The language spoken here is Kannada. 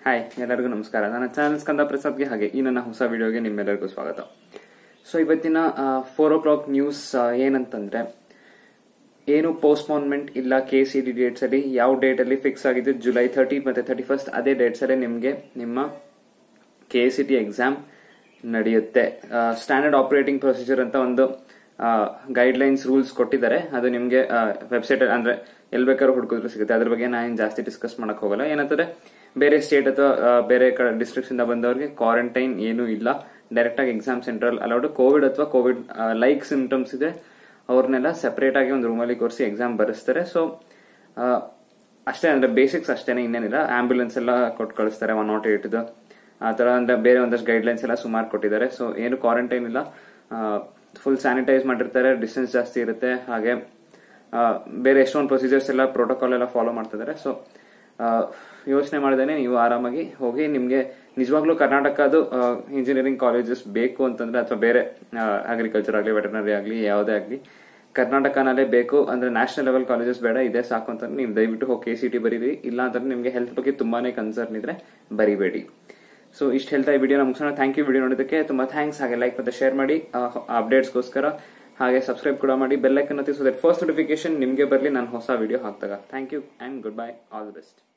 ಹಾಯ್ ಎಲ್ಲರಿಗೂ ನಮಸ್ಕಾರ ನನ್ನ ಚಾನಲ್ ಸ್ಕಂದ ಪ್ರಸಾದ್ಗೆ ಹಾಗೆ ಈ ನನ್ನ ಹೊಸ ವಿಡಿಯೋಗೆ ನಿಮ್ಮೆಲ್ಲರಿಗೂ ಸ್ವಾಗತ ಸೊ ಇವತ್ತಿನ ಫೋರ್ ಓ ಕ್ಲಾಕ್ ನ್ಯೂಸ್ ಏನಂತಂದ್ರೆ ಏನು ಪೋಸ್ಟ್ಪೋನ್ಮೆಂಟ್ ಇಲ್ಲ ಕೆ ಸಿ ಡಿ ಡೇಟ್ಸ್ ಅಲ್ಲಿ ಯಾವ ಡೇಟ್ ಅಲ್ಲಿ ಫಿಕ್ಸ್ ಆಗಿದೆ ಜುಲೈ ಥರ್ಟಿ ಮತ್ತೆ ಥರ್ಟಿ ಫಸ್ಟ್ ಅದೇ ಡೇಟ್ಸ್ ಅಲ್ಲಿ ನಿಮಗೆ ನಿಮ್ಮ ಕೆ ಸಿ ಟಿ ಎಕ್ಸಾಮ್ ನಡೆಯುತ್ತೆ ಸ್ಟ್ಯಾಂಡರ್ಡ್ ಆಪರೇಟಿಂಗ್ ಪ್ರೊಸೀಜರ್ ಅಂತ ಒಂದು ಗೈಡ್ ಲೈನ್ಸ್ ರೂಲ್ಸ್ ಕೊಟ್ಟಿದ್ದಾರೆ ಅದು ನಿಮಗೆ ವೆಬ್ಸೈಟ್ ಅಂದ್ರೆ ಎಲ್ ಬೇಕಾದ್ರೂ ಹುಡುಕಿದ್ರು ಸಿಗುತ್ತೆ ಅದ್ರ ಬಗ್ಗೆ ನಾನು ಜಾಸ್ತಿ ಡಿಸ್ಕಸ್ ಮಾಡಕ್ ಹೋಗಲ್ಲ ಏನಂತಂದ್ರೆ ಬೇರೆ ಸ್ಟೇಟ್ ಅಥವಾ ಆ, ಬೇರೆ ಡಿಸ್ಟ್ರಿಕ್ಟ್ಸ್ ಇಂದ ಬಂದವರಿಗೆ ಕ್ವಾರಂಟೈನ್ ಏನೂ ಇಲ್ಲ ಡೈರೆಕ್ಟ್ ಆಗಿ ಎಕ್ಸಾಮ್ ಸೆಂಟರ್ ಅಲೌಡ್ ಕೋವಿಡ್ ಅಥವಾ ಕೋವಿಡ್ ಲೈಕ್ ಸಿಂಪ್ಟಮ್ಸ್ ಇದೆ ಅವ್ರನ್ನೆಲ್ಲ ಸೆಪರೇಟ್ ಆಗಿ ಒಂದು ರೂಮಲ್ಲಿ ಕೂರಿಸಿ ಎಕ್ಸಾಮ್ ಬರೆಸ್ತಾರೆ ಸೊ ಅಷ್ಟೇ ಅಂದ್ರೆ ಬೇಸಿಕ್ಸ್ ಅಷ್ಟೇನೆ ಇನ್ನೇನಿಲ್ಲ ಆಂಬ್ಯುಲೆನ್ಸ್ ಎಲ್ಲ ಕೊಟ್ಟು ಕಳಿಸ್ತಾರೆ ಒನ್ ನಾಟ್ ಏಟ್ದು ಆ ತರ ಅಂದ್ರೆ ಬೇರೆ ಒಂದಷ್ಟು ಗೈಡ್ ಲೈನ್ಸ್ ಎಲ್ಲ ಸುಮಾರು ಕೊಟ್ಟಿದ್ದಾರೆ ಸೊ ಏನು ಕ್ವಾರಂಟೈನ್ ಇಲ್ಲ ಫುಲ್ ಸ್ಯಾನಿಟೈಸ್ ಮಾಡಿರ್ತಾರೆ ಡಿಸ್ಟೆನ್ಸ್ ಜಾಸ್ತಿ ಇರುತ್ತೆ ಹಾಗೆ ಆ, ಬೇರೆ ಎಷ್ಟೊಂದು ಪ್ರೊಸೀಜರ್ಸ್ ಎಲ್ಲ ಪ್ರೋಟೋಕಾಲ್ ಎಲ್ಲ ಫಾಲೋ ಮಾಡ್ತಿದ್ದಾರೆ ಸೊ ಯೋಚನೆ ಮಾಡಿದೇನೆ ನೀವು ಆರಾಮಾಗಿ ಹೋಗಿ ನಿಮಗೆ ನಿಜವಾಗ್ಲೂ ಕರ್ನಾಟಕದು ಇಂಜಿನಿಯರಿಂಗ್ ಕಾಲೇಜಸ್ ಬೇಕು ಅಂತಂದ್ರೆ ಅಥವಾ ಬೇರೆ ಅಗ್ರಿಕಲ್ಚರ್ ಆಗಲಿ ವೆಟರ್ನರಿ ಆಗಲಿ ಯಾವುದೇ ಆಗಲಿ ಕರ್ನಾಟಕನಲ್ಲೇ ಬೇಕು ಅಂದ್ರೆ ನ್ಯಾಷನಲ್ ಲೆವೆಲ್ ಕಾಲೇಜಸ್ ಬೇಡ ಇದೇ ಸಾಕು ಅಂತ ನೀವು ದಯವಿಟ್ಟು ಹೋಗಿ ಕೆ ಸಿ ಟಿ ಬರೀರಿ ಇಲ್ಲ ಅಂತಂದ್ರೆ ನಿಮಗೆ ಹೆಲ್ತ್ ಬಗ್ಗೆ ತುಂಬಾನೇ ಕನ್ಸರ್ನ್ ಇದ್ರೆ ಬರಿಬೇಡಿ ಸೊ ಇಷ್ಟು ಹೇಳ್ತಾ ಈ ವಿಡಿಯೋ ಮುಗಿಸೋಣ ಥ್ಯಾಂಕ್ ಯು ವಿಡಿಯೋ ನೋಡೋದಕ್ಕೆ ತುಂಬಾ ಥ್ಯಾಂಕ್ಸ್ ಹಾಗೆ ಲೈಕ್ ಮತ್ತೆ ಶೇರ್ ಮಾಡಿ ಅಪ್ಡೇಟ್ಸ್ಗೋಸ್ಕರ ಹಾಗೆ ಸಬ್ಸ್ಕ್ರೈಬ್ ಕೂಡ ಮಾಡಿ ಬೆಲ್ ಐಕನ್ ಒತ್ತಿ ಸೊ ದಟ್ ಫಸ್ಟ್ ನೋಟಿಫಿಕೇಶನ್ ನಿಮಗೆ ಬರಲಿ ನಾನು ಹೊಸ ವಿಡಿಯೋ ಹಾಕ್ದಾಗ thank you and good bye all the best